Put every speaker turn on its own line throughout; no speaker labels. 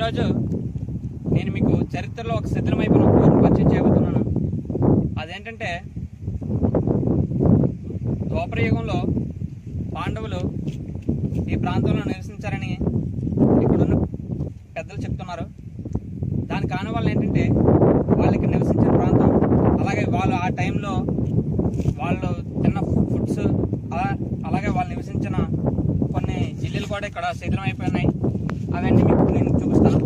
ఈరోజు నేను మీకు చరిత్రలో ఒక శిథిలమైపోయిన ఒక ఊరిని పరిచయం చేయబోతున్నాను అదేంటంటే ద్వాపర యుగంలో పాండవులు ఈ ప్రాంతంలో నివసించారని ఇక్కడున్న పెద్దలు చెప్తున్నారు దానికి కారణం ఏంటంటే వాళ్ళకి నివసించిన ప్రాంతం అలాగే వాళ్ళు ఆ టైంలో వాళ్ళు తిన్న ఫుడ్స్ అలాగే వాళ్ళు నివసించిన కొన్ని జిల్లులు కూడా ఇక్కడ శిథిలం అయిపోయినాయి అవన్నీ మీకు నేను చూపిస్తాను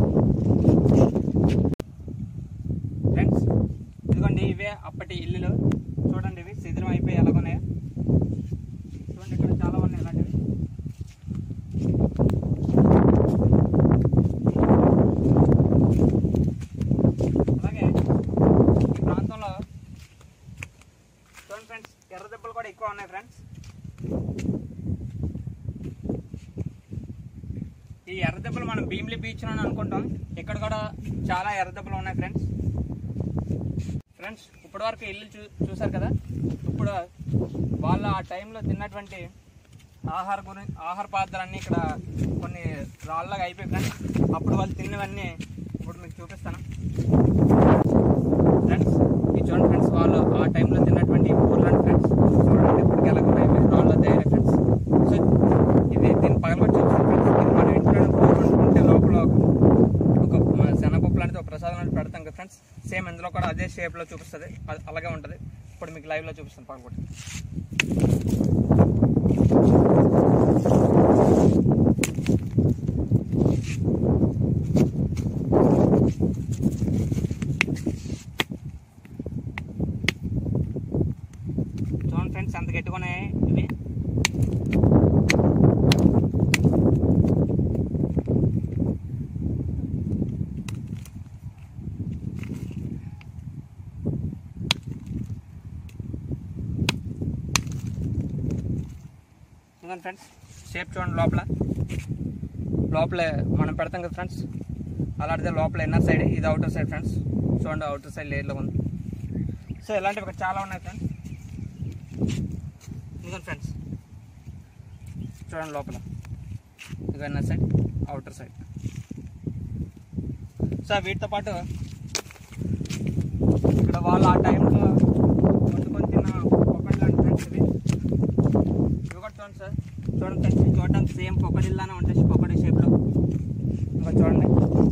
ఫ్రెండ్స్ ఇదిగోండి ఇవే అప్పటి ఇల్లులు చూడండి ఇవి శిథిలం అయిపోయి ఎలాగున్నాయో చూడండి ఇక్కడ చాలా ఉన్నాయి ఇలాంటివి అలాగే ఈ ప్రాంతంలో చూడండి ఫ్రెండ్స్ ఎర్ర దెబ్బలు కూడా ఎక్కువ ఉన్నాయి ఫ్రెండ్స్ ఈ ఎర్ర దెబ్బలు మనం భీమిలి బీచ్ అని అనుకుంటాం ఇక్కడ కూడా చాలా ఎర్ర దెబ్బలు ఉన్నాయి ఫ్రెండ్స్ ఫ్రెండ్స్ ఇప్పటి వరకు ఇల్లు చూ చూసారు కదా ఇప్పుడు వాళ్ళు ఆ టైంలో తిన్నటువంటి ఆహార గురి ఆహార పదార్థాలన్నీ ఇక్కడ కొన్ని రాళ్ళగా అయిపోయి ఫ్రెండ్స్ అప్పుడు వాళ్ళు తిన్నవన్నీ ఇప్పుడు మీకు చూపిస్తాను ఫ్రెండ్స్ ఈ చూడండి ఫ్రెండ్స్ వాళ్ళు ఆ టైంలో తిన్నటువంటి ఊర్లండి ఫ్రెండ్స్ చూడండి ఇప్పటికి ఎలా ఉన్నాయి రాళ్ళ తయారు ఫ్రెండ్స్ సో ఇది దీన్ని పగలబడి చూపిస్తాను ఫ్రెండ్స్ ఇది మనం ఇంట్లో కూరుకుంటే లోపల ఒక మన శనగపప్పు లాంటిది ఒక ప్రసాదం లాంటిది పెడతాం కదా ఫ్రెండ్స్ సేమ్ ఇందులో కూడా అదే షేప్లో చూపిస్తుంది అది అలాగే ఉంటుంది ఇప్పుడు మీకు లైవ్లో చూపిస్తాను పగలబడి చూడండి ఫ్రెండ్స్ ఎంత గట్టిగా ఉన్నాయి ఇవి చూడండి ఫ్రెండ్స్ షేప్ చూడండి లోపల లోపల మనం పెడతాం కదా ఫ్రెండ్స్ అలాంటిదే లోపల ఇన్నర్ సైడ్ ఇది అవుటర్ సైడ్ ఫ్రెండ్స్ చూడండి అవుటర్ సైడ్ లేయర్లో ఉంది సో ఇలాంటివి ఇక్కడ చాలా ఉన్నాయి ఫ్రెండ్స్ ఇదిగోండి ఫ్రెండ్స్ చూడండి లోపల ఇదిగో inner side outer side so వీటితో పాటు ఇక్కడ వాళ్ళు ఆ టైంలో వండుకొని తిన్న పొక్కడి లాంటి ఫ్రెండ్స్ ఇవి ఇవి కూడా చూడండి సార్ చూడండి ఫ్రెండ్స్ ఇవి చూడడానికి సేమ్ పొక్కడిల్లానే ఉంటాయి పొక్కడి షేప్లో ఇంకా చూడండి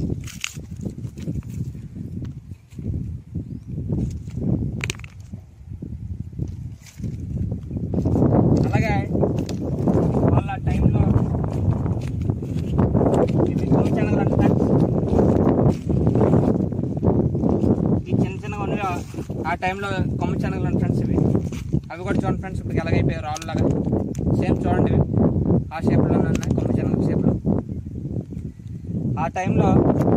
అలాగే వాళ్ళ ఆ టైంలో ఇవి కొమ్ము శనగలు అంటే ఈ చిన్న చిన్నగా ఉన్నవి ఆ- ఆ టైంలో కొమ్మ శనగలు అంటే ఫ్రెండ్స్ ఇవి అవి కూడా చూడండి ఫ్రెండ్స్ ఇప్పుడు ఎలాగైపోయాయి రాళ్ళు లాగా సేమ్ చూడండి ఇవి ఆ షేప్లోనే ఉన్నాయి కొమ్మ శనగల షేప్లో ఆ టైంలో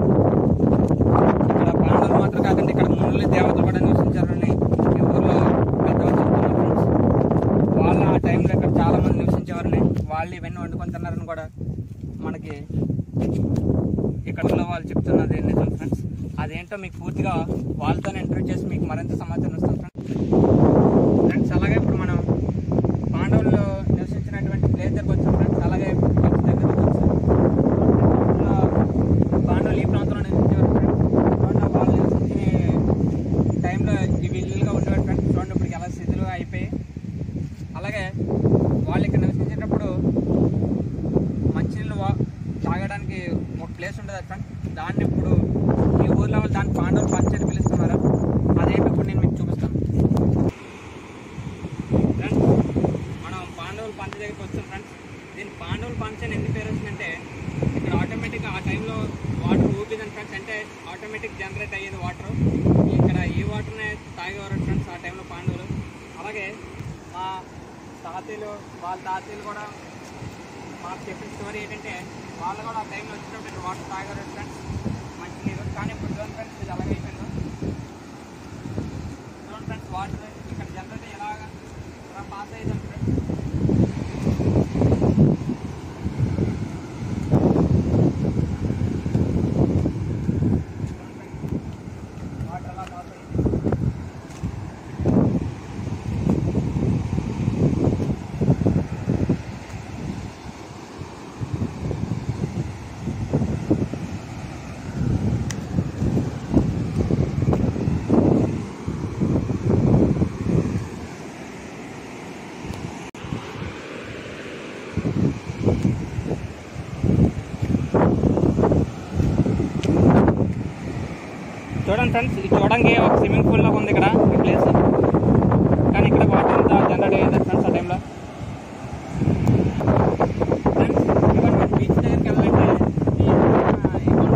ఇక్కడ పాండవులు మాత్రం కాకుండా ఇక్కడ మునులు దేవతలు కూడా నివసించారని ఈ ఊర్లో పెద్దవాళ్ళు చెప్తున్నారు ఫ్రెండ్స్ వాళ్ళు ఆ టైంలో ఇక్కడ చాలా మంది నివసించేవారని వాళ్ళు ఇవన్నీ వండుకొని తిన్నారని కూడా మనకి ఇక్కడ ఉన్న వాళ్ళు చెప్తున్నది నిజం ఫ్రెండ్స్ అదేంటో మీకు పూర్తిగా వాళ్ళతో ఇంటర్వ్యూ చేసి మీకు మరింత సమాచారం ఇస్తాం ఫ్రెండ్స్ ఫ్రెండ్స్ అలాగే ఇప్పుడు మనం పాండవులు నివసించినటువంటి ప్లేస్ దగ్గరకు వచ్చాం ఫ్రెండ్స్ అలాగే beach దగ్గరకు వచ్చాం ఇందులో పాండవులు ఈ ప్రాంతంలో నివసించేవారు ఫ్రెండ్స్ చూడండి వాళ్ళు నివసించే టైంలో ఇవి ఇల్లుగా ఉండేవారు ఫ్రెండ్స్ చూడండి ఇప్పుడు ఎలా స్థితిలో అయిపోయి అలాగే వాళ్ళు ఇక్కడ నివసించేటప్పుడు మంచినీళ్ళు వా- తాగడానికి ఒక ప్లేస్ ఉంటుంది ఫ్రెండ్ దాన్ని ఇప్పుడు ఈ ఊర్లో వాళ్ళు దాన్ని పాండవులు పంచ్ అని పిలుస్తున్నారు అదేంటో ఇప్పుడు నేను మీకు చూపిస్తాను ఫ్రెండ్స్ మనం పాండవులు పంచ దగ్గరికి వచ్చాం ఫ్రెండ్స్ దీని పాండవులు పంచ్ అని ఎందుకు పేరు వచ్చిందంటే ఇక్కడ ఆటోమేటిక్గా ఆ టైంలో వాటర్ ఊపిదని ఫ్రెండ్స్ అంటే ఆటోమేటిక్ జనరేట్ అయ్యేది వాటర్ ఇక్కడ ఈ వాటర్నే తాగేవారు ఫ్రెండ్స్ ఆ టైంలో పాండవులు అలాగే మా తాతయ్యలు వాళ్ళ తాతయ్యలు కూడా మాకు చెప్పిన స్టోరీ ఏంటంటే వాళ్ళు కూడా ఆ టైంలో వచ్చినప్పుడు ఇక్కడ వాటర్ తాగారు ఫ్రెండ్స్ మంచినీరు కానీ ఇప్పుడు చూడండి ఫ్రెండ్స్ ఇది అలాగే అయిపోయిందో చూడండి ఫ్రెండ్స్ వాటర్ ఇక్కడ జనరేట్ ఎలాగా ఇలా పాస్ అయ్యేది ఫ్రెండ్స్ వాటర్ ఎలా పాస్ అయ్యింది చూడండి ఫ్రెండ్స్ ఇది చూడండి ఒక స్విమ్మింగ్ పూల్ లాగా ఉంది ఇక్కడ ఈ ప్లేస్ కానీ ఇక్కడ వాటర్ అంతా జనరేట్ అయ్యేది ఫ్రెండ్స్ ఆ టైంలో ఫ్రెండ్స్ ఇవాళ మనం బీచ్ దగ్గరికి వెళ్ళాలంటే ఈ ఆ, ఈ కొండ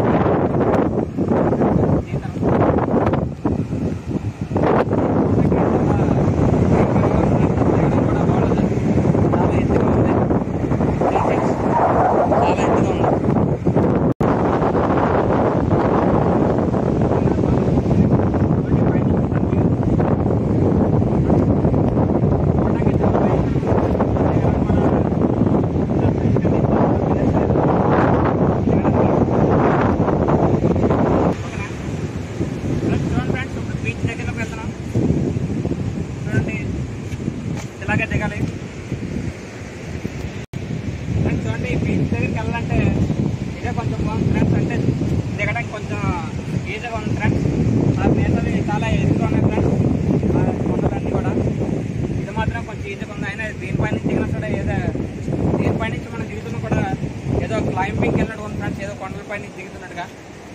ఈ తర్వాత చాలా ఎత్తుగా ఉంది చాలా ఎత్తుగా ఉంది చూడండి ఫ్రెండ్స్ ఇప్పుడు బీచ్ దగ్గరకు వెళ్తున్నాం చూడండి ఇలాగే దిగాలి ఫ్రెండ్స్ చూడండి బీచ్ దగ్గరికి వెళ్ళాలంటే ఇదే కొంచెం బాగుంది ఫ్రెండ్స్ అంటే దిగడానికి కొంచెం ఈజీగా ఉంది ఫ్రెండ్స్ ఆ మిగతావి చాలా ఎదురుగా ఉన్నాయి ఫ్రెండ్స్ ఆ కొండలన్నీ కూడా ఇది మాత్రం కొంచెం ఈజీగా ఉంది అయినా దీనిపై నుంచి దిగినా కూడా ఏదో దీనిపై నుంచి మనం దిగుతున్నా కూడా ఏదో క్లైంబింగ్ వెళ్ళినట్టు ఉంది ఫ్రెండ్స్ ఏదో కొండలపై నుంచి దిగుతున్నట్టుగా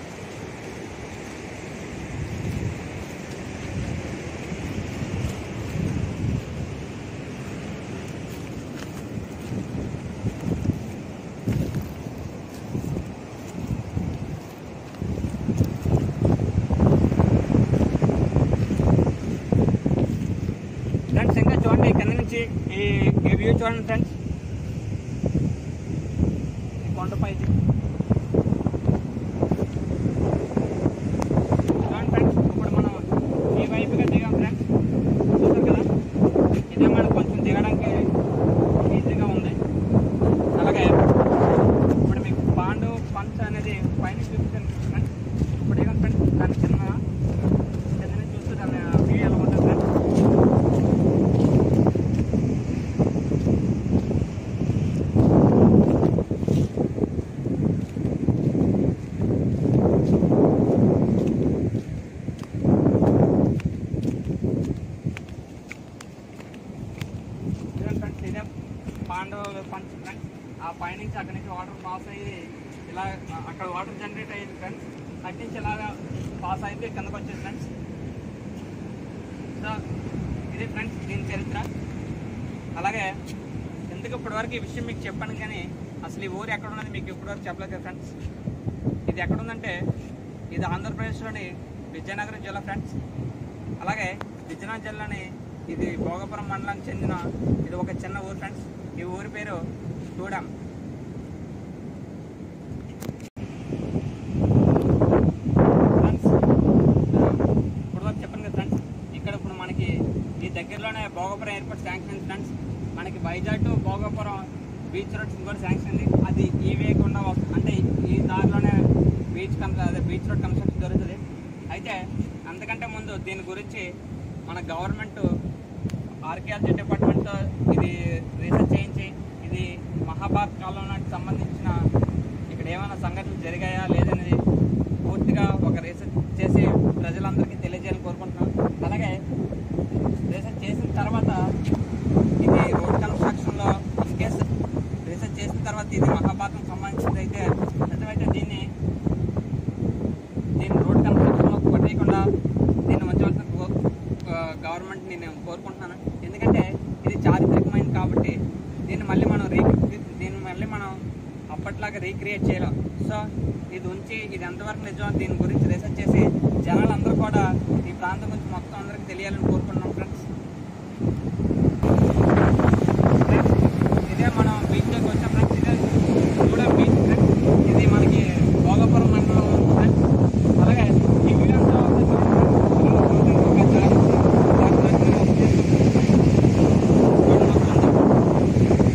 ఫ్రెండ్స్ ఇంకా చూడండి కింద నుంచి ఈ ఈ వ్యూ చూడండి ఫ్రెండ్స్ ఈ కొండపై ఇది. చూడండి ఫ్రెండ్స్ ఇప్పుడు మనం ఈ వైపుగా దిగాం ఫ్రెండ్స్ చూసారు కదా ఇదే మనకు కొంచెం దిగడానికి ఈజీగా ఉంది అలాగే ఇప్పుడు మీకు పాండు పంచ అనేది పైన చూపిస్తాను ఫ్రెండ్స్ ఇప్పుడు దిగాం ఫ్రెండ్స్ దాని కింద కింద నుంచి చూస్తే దాని వ్యూ ఎలా ఉంటుంది ఫ్రెండ్స్ చూడండి ఫ్రెండ్స్ ఇదే పాండవ పంచ్ ఫ్రెండ్స్ ఆ పైనుంచి అక్కడి నుంచి వాటర్ పాస్ అయ్యి ఇలా ఆ- అక్కడ వాటర్ జనరేట్ అయ్యింది ఫ్రెండ్స్ అటు నుంచి ఇలాగా పాస్ అయితే కిందకు వచ్చేది ఫ్రెండ్స్ సో ఇది ఫ్రెండ్స్ దీని చరిత్ర అలాగే ఎందుకు ఇప్పటివరకు ఈ విషయం మీకు చెప్పాను కానీ అసలు ఈ ఊరు ఎక్కడ ఉన్నది మీకు ఇప్పటివరకు చెప్పలేదు కదా ఫ్రెండ్స్ ఇది ఎక్కడ ఉందంటే ఇది ఆంధ్రప్రదేశ్లోని విజయనగరం జిల్లా ఫ్రెండ్స్ అలాగే విజయనగరం జిల్లాని ఇది భోగపురం మండలానికి చెందిన ఇది ఒక చిన్న ఊరు ఫ్రెండ్స్ ఈ ఊరి పేరు టూడాం ఫ్రెండ్స్ ఇప్పుడు వరకు చెప్పాను కదా ఫ్రెండ్స్ ఇక్కడ ఇప్పుడు మనకి ఈ దగ్గరలోనే భోగపురం ఎయిర్పోర్ట్ శాంక్షన్ ఉంది ఫ్రెండ్స్ మనకి Vizag to Bhogapuram beach roads కూడా శాంక్షన్ ఉంది అది ఈ వే గుండా వస్తు- అంటే ఈ దారిలోనే బీచ్ కన్ అదే బీచ్ రోడ్ కన్స్ట్రక్షన్ జరుగుతుంది అయితే అంతకంటే ముందు దీని గురించి మన గవర్నమెంట్ ఆర్కియాలజీ డిపార్ట్మెంట్తో ఇది రీసెర్చ్ చేయించి ఇది మహాభారత్ కాలంలోకి సంబంధించిన ఇక్కడ ఏమైనా సంఘటనలు జరిగాయా లేదనేది పూర్తిగా ఒక రీసెర్చ్ చేసి ప్రజలందరికీ తెలియజేయాలని కోరుకుంటున్నాం అలాగే రీసెర్చ్ చేసిన తర్వాత ఇది రోడ్ కన్స్ట్రక్షన్లో ఇన్ కేస్ రీసెర్చ్ చేసిన తర్వాత ఇది మహాభారతం సంబంధించింది అయితే నిజమైతే దీన్ని దీన్ని రోడ్ కన్స్ట్రక్షన్లో కొట్టేయకుండా దీన్ని ఉంచవలసిన గవర్నమెంట్ని నేను కోరుకుంటున్నాను ఎందుకంటే ఇది చారిత్రకమైనది కాబట్టి దీన్ని మళ్ళీ మనం రీ దీన్ని మళ్ళీ మనం అప్పట్లాగా రీక్రియేట్ చేయలేం సో ఇది ఉంచి ఇది ఎంతవరకు నిజమో దీని గురించి రీసెర్చ్ చేసి జనాలందరూ కూడా ఈ ప్రాంతం గురించి మొత్తం అందరికీ తెలియాలని కోరుకుంటున్నాం ఫ్రెండ్స్ ఫ్రెండ్స్ ఇదే మనం బీచ్లోకి వచ్చాం ఫ్రెండ్స్ ఇదే కూడా బీచ్ ఫ్రెండ్స్ ఇది మనకి భోగపురం మండలం ఫ్రెండ్స్ అలాగే ఈ వీడియో అంతా ఉంది చూడండి. ఒక చారి- చారిత్రక ఉద్దేశం. చూడండి మొత్తం.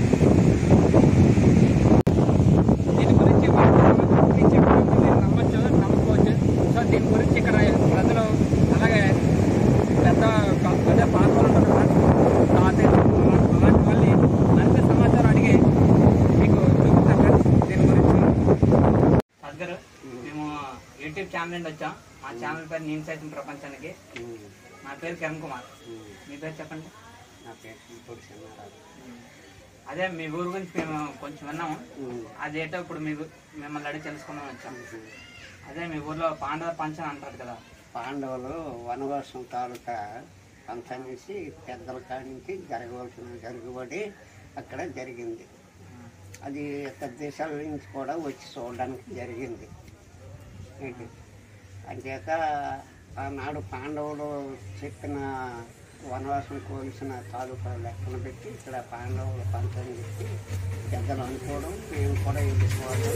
దీని గురించి వాస్తవాలు నేను చెప్పినప్పుడు మీరు నమ్మచ్చు నమ్మకపోవచ్చు సో దీని గురించి ఇక్కడ ప్రజలు అలాగే పెద్ద అదే పాత్రలు ఉంటారు కదా, తాతయ్యలు అలా- అలాంటి వాళ్ళని అంతే సమాచారం అడిగి మీకు చూపిస్తాను ఫ్రెండ్స్ దీని గురించి అస్గర్ మేము యూట్యూబ్ ఛానల్ నుండి వచ్చాం మా ఛానల్ పేరు నేను సైతం ప్రపంచానికి నా పేరు కిరణ్ కుమార్ మీ పేరు చెప్పండి
నా పేరు ఇంకోటి చిన్నారాజు
అదే మీ ఊరు గురించి మేము కొంచెం విన్నాము అదేటో ఇప్పుడు మీ ఊ- మిమ్మల్ని అడిగి తెలుసుకుందాం వచ్చాం అదే మీ ఊర్లో పాండవ పంచం అంటారు కదా
పాండవులు వనవాసం తాలూకా పంచమేసి పెద్దల కాడి నుంచి జరగవలసిన జరుగుబడి అక్కడ జరిగింది అది ఇతర దేశాల నుంచి కూడా వచ్చి చూడడానికి జరిగింది ఏంటి అంచేత ఆనాడు పాండవులు చెప్పిన వనవాసం కోల్సిన తాలూకా లెక్కను పెట్టి ఇక్కడ పాండవుల పంచం చెప్పి పెద్దలు అనుకోవడం మేము కూడా ఎదుర్కోవడం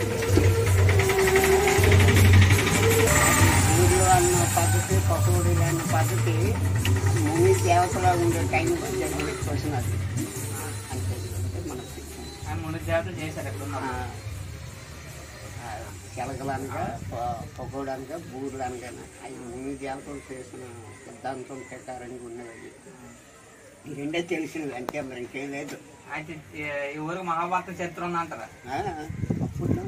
ఊరిలో అన్న పద్ధతి పకోడీలు అన్న పద్ధతి ముని దేవతలా ఉండే టైంలో జరిగిన క్వశ్చన్ అది అంతే అంటే మనకి
ఆ మూడు జాగ్రత్తలు చేశారు ఎక్కడ ఉన్నారు
చెలకలనగా పకోడానిగా బూర్లనగా అవి ముని దేవతలు చేసిన సిద్ధాంతం ప్రకారంగా ఉన్నవి ఈ రెండే తెలిసినవి అంతే మరి ఇంకేం లేదు
అయితే ఈ- ఈ ఊరికి మహాభారత చరిత్ర ఉంది అంటారా
ఆ, అప్పుడు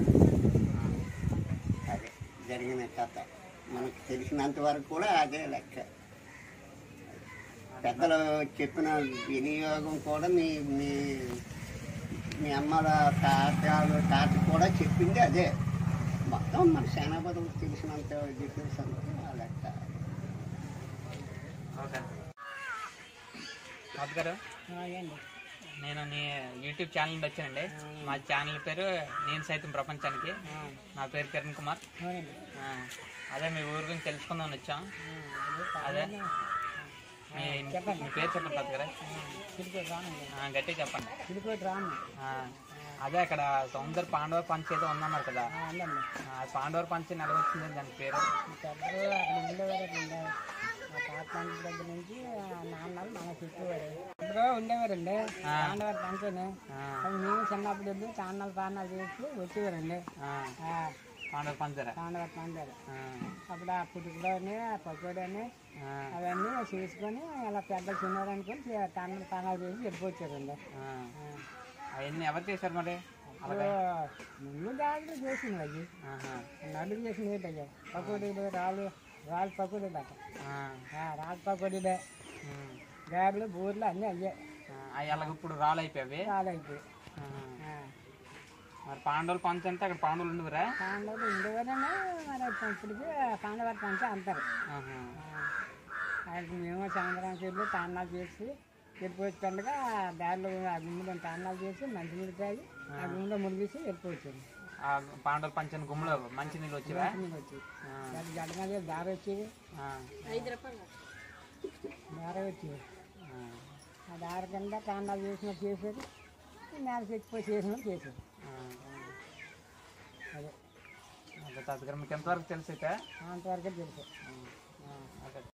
అదే జరిగిన కథ మనకు తెలిసినంత వరకు కూడా అదే లెక్క పెద్దలు చెప్పిన వినియోగం కూడా మీ మీ మీ అమ్మల తాతలు తాత కూడా చెప్పింది అదే మొత్తం మన సేనాపతులు తెలిసినంత డీటెయిల్స్ అంతా ఆ లెక్క
ఓకే రాజు గారు నేను నీ యూట్యూబ్ ఛానల్ నుండి వచ్చానండి మా ఛానల్ పేరు నేను సైతం ప్రపంచానికి నా పేరు కిరణ్ కుమార్ ఆ, అదే మీ ఊరు గురించి తెలుసుకుందామని వచ్చాం అదే మీ మీ పేరు చెప్పండి రాజు గారు ఆ, గట్టిగా చెప్పండి
తిరుపతి రాము
ఆ, అదే అక్కడ సౌందర్య పాండవ పంచ ఏదో ఉందన్నారు కదా
ఉందండి
ఆ, పాండవ పంచ నెల వచ్చింది దాని పేరు
పెద్దలు అక్కడ ఉండేవారండి మా తాత తండ్రి దగ్గర నుంచి ఆ నాన్నలు మన చెప్పేవారు ఇప్పుడు ఉండేవారండి పాండవారి పంచని
ఆ,
అవి మేము చిన్నప్పుడు వెళ్ళి చాన్నాలు పానాలు చేసి వచ్చేవారండి
ఆ,
ఆ,
పాండవ పంచరా
పాండవారి పంచారు
ఆ,
అప్పుడు ఆ పుట్టుకలోని ఆ పకోడని
ఆ,
అవన్నీ చేసుకొని అలా పెద్దలు తిన్నారనుకొని తాన్నలు పానాలు చేసి వెళ్ళిపోవచ్చారండి
ఆ. అవన్నీ ఎవరు చేశారు మరి
అప్పుడు ముందు దాంట్లో చేసింది అవి
ఆహా,
నడుగు చేసింది ఏంటయ్యా పకోడీలు రాళ్ళు రాళ్ళు పకోడీలు అట్ట
ఆ,
ఆ, రాళ్ళు పకోడీలే
ఉమ్.
గారెలు బూరెలు అన్నీ అయ్యే
ఆ, అవి అలాగ ఇప్పుడు రాళ్ళు అయిపోయావి
రాలైపోయి
ఆహా. మరి పాండవులు పంచ అంటే అక్కడ పాండవులు ఉండవురా
పాండవులు ఉండేవారనే మరి ఇప్పటికి పాండవారి పంచ అంటారు
ఆహా.
ఆయనకి మేము సాయంత్రానికి వెళ్ళి తాన్నాలు చేసి వెళ్ళిపోవచ్చు పండుగ దారిలో ఆ గుమ్మిలో తాన్నాలు చేసి మంచినీళ్ళు తాగి ఆ గుమ్మిలో మునిగేసి వెళ్ళిపోవచ్చు
ఆ పాండవుల పంచని గుమ్మలో మంచి నీళ్ళు వచ్చేవా
నీళ్ళు వచ్చి
ఆ,
దాని గడ్డ మీద దారి వచ్చేది
ఆ,
దారి వచ్చేది
ఆ.
ఆ దారి కింద తాండాలు చేసినట్టు చేసేది నేల చెక్కిపోయి చేసినట్టు చేసేది
ఆ.
అదే
అదే తాతగారు మీకు ఎంతవరకు తెలుసు అయితే
అంతవరకే తెలుసు
అదే